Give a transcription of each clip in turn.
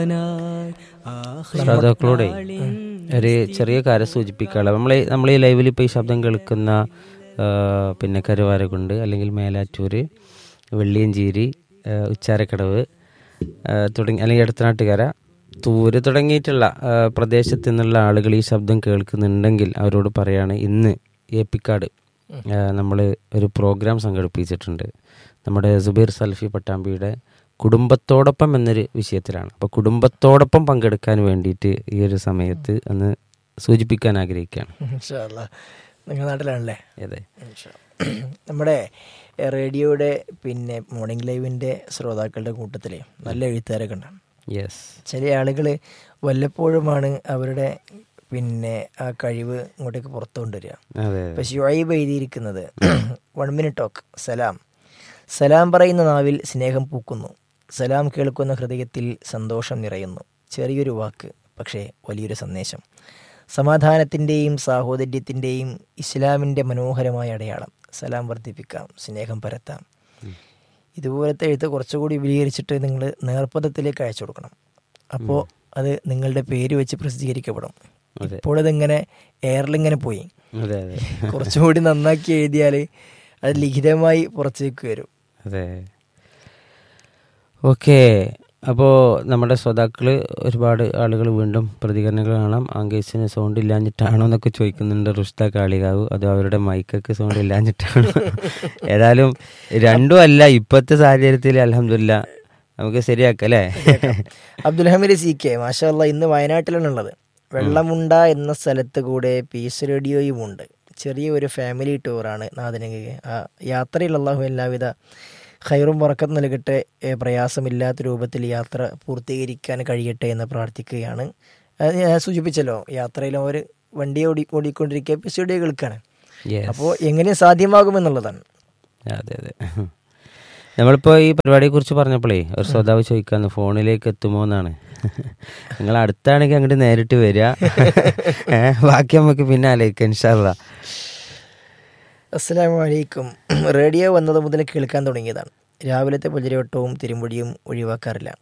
ശ്രോതാക്കളോടെ ഒരു ചെറിയ കാര്യം സൂചിപ്പിക്കാനുള്ള നമ്മൾ നമ്മൾ ഈ ലൈവിൽ ഇപ്പോൾ ഈ ശബ്ദം കേൾക്കുന്ന ആ, പിന്നെ കരുവാരകുണ്ട് അല്ലെങ്കിൽ മേലാറ്റൂര് വെള്ളിയഞ്ചേരി ആ, ഉച്ചാരക്കടവ് ആ, തുടങ്ങി അല്ലെങ്കിൽ അടുത്തനാട്ടുകര തൂര് തുടങ്ങിയിട്ടുള്ള ആ, പ്രദേശത്ത് നിന്നുള്ള ആളുകൾ ഈ ശബ്ദം കേൾക്കുന്നുണ്ടെങ്കിൽ അവരോട് പറയാണ് ഇന്ന് ഏപ്പിക്കാട് നമ്മൾ ഒരു പ്രോഗ്രാം സംഘടിപ്പിച്ചിട്ടുണ്ട് നമ്മുടെ സുബൈർ സൽഫി പട്ടാമ്പിയുടെ കുടുംബത്തോടൊപ്പം എന്നൊരു വിഷയത്തിലാണ് അപ്പോൾ കുടുംബത്തോടൊപ്പം പങ്കെടുക്കാൻ വേണ്ടിയിട്ട് ഈ ഒരു സമയത്ത് ഒന്ന് സൂചിപ്പിക്കാൻ ആഗ്രഹിക്കുകയാണ് ഇൻഷാല്ലാ നിങ്ങളുടെ നാട്ടിലാണല്ലേ അതെ ഇൻഷാ. നമ്മുടെ എ, റേഡിയോയുടെ പിന്നെ മോർണിംഗ് ലൈവിൻ്റെ ശ്രോതാക്കളുടെ കൂട്ടത്തിൽ നല്ല എഴുത്തുകാരൊക്കെ ഉണ്ടാകും യെസ് ചില ആളുകൾ വല്ലപ്പോഴുമാണ് അവരുടെ പിന്നെ ആ കഴിവ് ഇങ്ങോട്ടേക്ക് പുറത്തു കൊണ്ടുവരിക അതെ ഇപ്പൊ ഷുഐബ് എഴുതിയിരിക്കുന്നത് വൺ മിനിറ്റ് ടോക്ക് സലാം സലാം പറയുന്ന നാവിൽ സ്നേഹം പൂക്കുന്നു സലാം കേൾക്കുന്ന ഹൃദയത്തിൽ സന്തോഷം നിറയുന്നു ചെറിയൊരു വാക്ക് പക്ഷേ വലിയൊരു സന്ദേശം സമാധാനത്തിൻ്റെയും സാഹോദര്യത്തിൻ്റെയും ഇസ്ലാമിൻ്റെ മനോഹരമായ അടയാളം സലാം വർദ്ധിപ്പിക്കാം സ്നേഹം പരത്താം ഇതുപോലത്തെ എഴുത്ത് കുറച്ചുകൂടി വിപുലീകരിച്ചിട്ട് നിങ്ങൾ നേർപ്പദത്തിലേക്ക് അയച്ചു കൊടുക്കണം അപ്പോൾ അത് നിങ്ങളുടെ പേര് വെച്ച് പ്രസിദ്ധീകരിക്കപ്പെടും അതെ. ഇപ്പോൾ അതിങ്ങനെ എയറിലിങ്ങനെ പോയി അതെ അതെ കുറച്ചുകൂടി നന്നാക്കി എഴുതിയാൽ അത് ലിഖിതമായി പുറത്തേക്ക് വരും അതെ ഓക്കെ അപ്പോൾ നമ്മുടെ ശ്രോതാക്കൾ ഒരുപാട് ആളുകൾ വീണ്ടും പ്രതികരണങ്ങൾ കാണാം ആംഗേഴ്സിന് സൗണ്ട് ഇല്ലാഞ്ഞിട്ടാണോ എന്നൊക്കെ ചോദിക്കുന്നുണ്ട് റുഷ്ത കാളികാവ് അത് അവരുടെ മൈക്കൊക്കെ സൗണ്ട് ഇല്ലാഞ്ഞിട്ടാണോ ഏതായാലും രണ്ടും അല്ല ഇപ്പോഴത്തെ സാഹചര്യത്തിൽ അലഹമില്ല നമുക്ക് ശരിയാക്കാം അല്ലേ അബ്ദുൽ ഹമീദ് സി കെ മാഷല്ല ഇന്ന് വയനാട്ടിലാണ് ഉള്ളത് വെള്ളമുണ്ട എന്ന സ്ഥലത്ത് കൂടെ പീസ് റേഡിയോയും ഉണ്ട് ചെറിയ ഒരു ഫാമിലി ടൂറാണ് നാദിനക്ക് ആ യാത്രയിൽ അള്ളാഹു എല്ലാവിധ ഖൈറും വറക്കത്ത് നൽകട്ടെ ഏ, പ്രയാസമില്ലാത്ത രൂപത്തിൽ യാത്ര പൂർത്തീകരിക്കാൻ കഴിയട്ടെ എന്ന് പ്രാർത്ഥിക്കുകയാണ് അത് ഞാൻ സൂചിപ്പിച്ചല്ലോ യാത്രയിൽ അവർ വണ്ടി ഓടി ഓടിക്കൊണ്ടിരിക്കുക പീസ് റേഡിയോ കേൾക്കാണ് Yes. അപ്പോൾ എങ്ങനെ സാധ്യമാകുമെന്നുള്ളതാണ് അതെ അതെ നമ്മളിപ്പോൾ ഈ പരിപാടിയെ കുറിച്ച് പറഞ്ഞപ്പോഴേ ഒരു ശ്രോതാവ് ചോദിക്കാന്ന് ഫോണിലേക്ക് എത്തുമോ എന്നാണ് നിങ്ങൾ അടുത്താണെങ്കിൽ അങ്ങോട്ട് നേരിട്ട് വരിക ഏ, ബാക്കി നമുക്ക് പിന്നെ ആലോചിക്കാം ഇൻഷാല്ല അസ്സലാമു അലൈക്കും റേഡിയോ വന്നത് മുതൽ കേൾക്കാൻ തുടങ്ങിയതാണ് രാവിലത്തെ പുലരിവട്ടവും തിരുമ്പൊടിയും ഒഴിവാക്കാറില്ല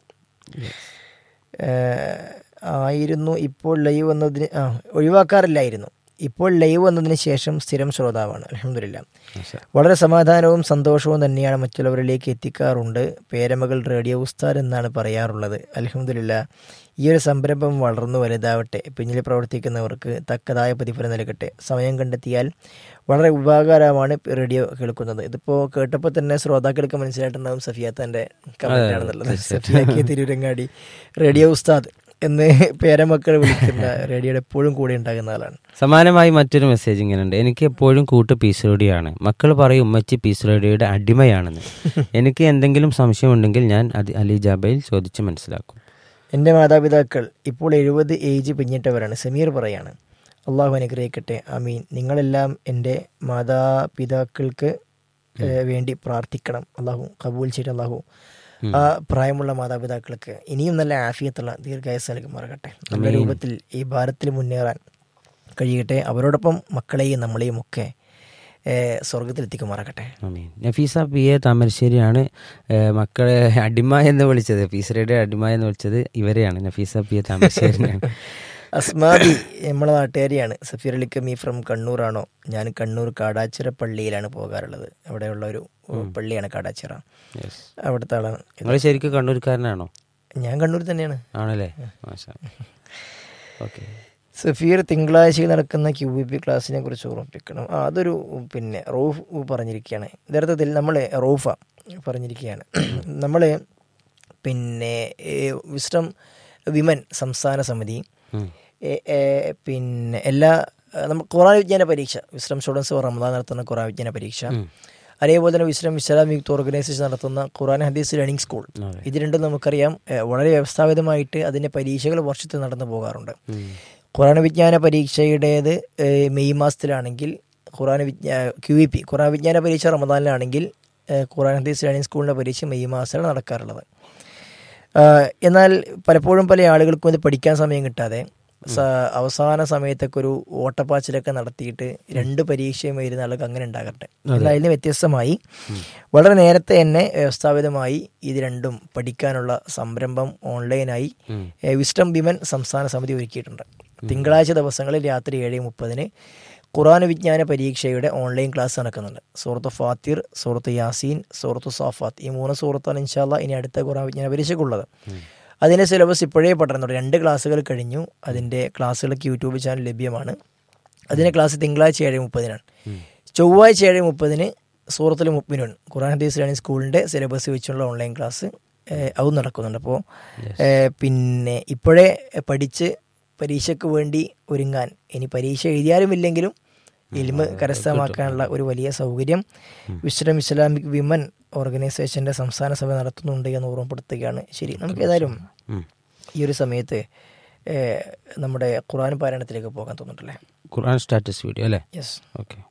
ഏഹ്, ആയിരുന്നു ഇപ്പോൾ ലൈവ് വന്നതിന് ആ ഒഴിവാക്കാറില്ലായിരുന്നു ഇപ്പോൾ ലൈവ് വന്നതിന് ശേഷം സ്ഥിരം ശ്രോതാവാണ് അലഹമില്ല വളരെ സമാധാനവും സന്തോഷവും തന്നെയാണ് മറ്റുള്ളവരിലേക്ക് എത്തിക്കാറുണ്ട് പേരമകൾ റേഡിയോ ഉസ്താദ് എന്നാണ് പറയാറുള്ളത് അലഹമില്ല ഈ ഒരു സംരംഭം വളർന്നു വലുതാവട്ടെ പിന്നിൽ പ്രവർത്തിക്കുന്നവർക്ക് തക്കതായ പ്രതിഫലം നൽകട്ടെ സമയം കണ്ടെത്തിയാൽ വളരെ ഉപകാരമാണ് റേഡിയോ കേൾക്കുന്നത് ഇതിപ്പോൾ കേട്ടപ്പോൾ തന്നെ ശ്രോതാക്കൾക്ക് മനസ്സിലായിട്ടുണ്ടാവും സഫിയാത്തൻ്റെ കമൻ്റ് ആണെന്നുള്ളത് സഫിയാക്കിയ തിരൂരങ്ങാടി റേഡിയോ ഉസ്താദ് എന്ന് പേരമക്കൾ വിളിക്കുന്ന റേഡിയോയുടെ എപ്പോഴും കൂടെ ഉണ്ടാകുന്ന ആളാണ് സമാനമായി മറ്റൊരു മെസ്സേജ് ഇങ്ങനെ ഉണ്ട് എനിക്ക് എപ്പോഴും കൂട്ട് പീസ് റേഡിയോയാണ് മക്കൾ പറയും ഉമ്മച്ചി പീസ് റേഡിയോയുടെ അടിമയാണെന്ന് എനിക്ക് എന്തെങ്കിലും സംശയമുണ്ടെങ്കിൽ ഞാൻ അത് അലി ജാബയിൽ ചോദിച്ച് മനസ്സിലാക്കും എൻ്റെ മാതാപിതാക്കൾ ഇപ്പോൾ എഴുപത് ഏജ് പിന്നിട്ടവരാണ് സമീർ പറയാണ് അള്ളാഹു അനുഗ്രഹിക്കട്ടെ അമീൻ നിങ്ങളെല്ലാം എൻ്റെ മാതാപിതാക്കൾക്ക് ഏഹ്, വേണ്ടി പ്രാർത്ഥിക്കണം അള്ളാഹു കബൂൽ ചെയ്ത് അള്ളാഹു ആ പ്രായമുള്ള മാതാപിതാക്കൾക്ക് ഇനിയും നല്ല ആഫിയത്തുള്ള ദീർഘായുസ് നൽകുമാറാകട്ടെ നല്ല രൂപത്തിൽ ഈ ഭാരത്തിൽ മുന്നേറാൻ കഴിയട്ടെ അവരോടൊപ്പം മക്കളെയും നമ്മളെയും ഒക്കെ ഏഹ്, സ്വർഗത്തിലെത്തിക്കുമാറാകട്ടെ ആമീൻ. നഫീസ പി എ താമരശ്ശേരിയാണ് ഏഹ്, മക്കളെ അടിമ എന്ന് വിളിച്ചത് പീസ് റേഡിയോ അടിമ എന്ന് വിളിച്ചത് ഇവരെയാണ് നഫീസ പി എ താമരശ്ശേരിയാണ് അസ്മാദി നമ്മളെ നാട്ടുകാരിയാണ് സഫീർ അലിക്ക മീ ഫ്രം കണ്ണൂറാണോ ഞാൻ കണ്ണൂർ കാടാച്ചിറ പള്ളിയിലാണ് പോകാറുള്ളത് അവിടെയുള്ള ഒരു പള്ളിയാണ് കാടാച്ചിറ അവിടുത്തെ ആളാണ് നിങ്ങൾ ശരിക്കും കണ്ണൂർക്കാരനാണോ ഞാൻ കണ്ണൂർ തന്നെയാണ് ആണല്ലേ മാഷാ ഓക്കെ സഫീർ തിങ്കളാഴ്ചയിൽ നടക്കുന്ന ക്യു ബി പി ക്ലാസ്സിനെ കുറിച്ച് ഓർമ്മിപ്പിക്കണം ആ, അതൊരു പിന്നെ റൌഫ് പറഞ്ഞിരിക്കുകയാണ് യഥാർത്ഥത്തിൽ നമ്മൾ റൌഫ പറഞ്ഞിരിക്കുകയാണ് നമ്മൾ പിന്നെ വിസ്റ്റം വിമൻ സംസ്ഥാന സമിതി ഏ, ഏ, പിന്നെ എല്ലാ നമ്മൾ ഖുറാൻ വിജ്ഞാന പരീക്ഷ വിശ്രം സ്റ്റുഡൻസ് റമദാൻ നടത്തുന്ന ഖുറാൻ വിജ്ഞാന പരീക്ഷ അതേപോലെ തന്നെ വിശ്രം ഇസ്ലാം യൂത്ത് ഓർഗനൈസേഷൻ നടത്തുന്ന ഖുറാൻ ഹദീസ് ലേണിംഗ് സ്കൂൾ ഇത് രണ്ടും നമുക്കറിയാം ഏ, വളരെ വ്യവസ്ഥാപിതമായിട്ട് അതിൻ്റെ പരീക്ഷകൾ വർഷത്തിൽ നടന്നു പോകാറുണ്ട് ഖുറാൻ വിജ്ഞാന പരീക്ഷയുടേത് ഏ, മെയ് മാസത്തിലാണെങ്കിൽ ഖുറാൻ വിജ്ഞാ ക്യു വി പി ഖുറാൻ വിജ്ഞാന പരീക്ഷ റമദാനിലാണെങ്കിൽ ഏ, ഖുറാൻ ഹദീസ് ലേണിംഗ് സ്കൂളിൻ്റെ പരീക്ഷ മെയ് മാസത്തിലാണ് നടക്കാറുള്ളത് ആ, എന്നാൽ പലപ്പോഴും പല ആളുകൾക്കും ഇത് പഠിക്കാൻ സമയം കിട്ടാതെ സ- അവസാന സമയത്തൊക്കെ ഒരു ഓട്ടപ്പാച്ചിലൊക്കെ നടത്തിയിട്ട് രണ്ട് പരീക്ഷയും വരുന്ന ആൾക്ക് അങ്ങനെ ഉണ്ടാകട്ടെ എന്നാൽ അതിന് വ്യത്യസ്തമായി വളരെ നേരത്തെ തന്നെ വ്യവസ്ഥാപിതമായി ഇത് രണ്ടും പഠിക്കാനുള്ള സംരംഭം ഓൺലൈനായി ഏഹ് വിസ്ഡം വിമൻ സംസ്ഥാന സമിതി ഒരുക്കിയിട്ടുണ്ട് തിങ്കളാഴ്ച ദിവസങ്ങളിൽ രാത്രി ഏഴ് മുപ്പതിന് ഖുറാൻ വിജ്ഞാന പരീക്ഷയുടെ ഓൺലൈൻ ക്ലാസ് നടക്കുന്നുണ്ട് സൂറത്ത് ഫാത്തിർ സൂറത്ത് യാസീൻ സൂറത്ത് സാഫാത്ത് ഈ മൂന്ന് സൂറത്താണ് ഇൻഷാല്ല ഇനി അടുത്ത ഖുറാൻ വിജ്ഞാന പരീക്ഷയ്ക്കുള്ളത് അതിൻ്റെ സിലബസ് ഇപ്പോഴേ പഠനമുണ്ട് രണ്ട് ക്ലാസ്സുകൾ കഴിഞ്ഞു അതിൻ്റെ ക്ലാസ്സുകളൊക്കെ യൂട്യൂബ് ചാനൽ ലഭ്യമാണ് അതിൻ്റെ ക്ലാസ് തിങ്കളാഴ്ച ഏഴ് മുപ്പതിനാണ് ചൊവ്വാഴ്ച ഏഴ് മുപ്പതിന് സൂറത്തുൽ മുപ്പിനുൻ ഖുറാൻ ഹദീസ് ലേണിംഗ് സ്കൂളിൻ്റെ സിലബസ് വെച്ചുള്ള ഓൺലൈൻ ക്ലാസ് ഏഹ്, അതും നടക്കുന്നുണ്ട് അപ്പോൾ പിന്നെ ഇപ്പോഴേ പഠിച്ച് പരീക്ഷയ്ക്ക് വേണ്ടി ഒരുങ്ങാൻ ഇനി പരീക്ഷ എഴുതിയാലും ഇല്ലെങ്കിലും ഇൽമ് കരസ്ഥമാക്കാനുള്ള ഒരു വലിയ സൗകര്യം വിശ്രം ഇസ്ലാമിക് വിമൻ ഓർഗനൈസേഷന്റെ സംസ്ഥാന സഭ നടത്തുന്നുണ്ട് എന്ന് ഓർമ്മപ്പെടുത്തുകയാണ് ശരി നമുക്ക് ഏതായാലും ഉം. ഈ ഒരു സമയത്ത് ഏഹ്, നമ്മുടെ ഖുർആൻ പാരായണത്തിലേക്ക് പോകാൻ തോന്നുന്നുണ്ടല്ലേ ഖുർആൻ സ്റ്റാറ്റസ് വീഡിയോ അല്ലേ യെസ് ഓക്കെ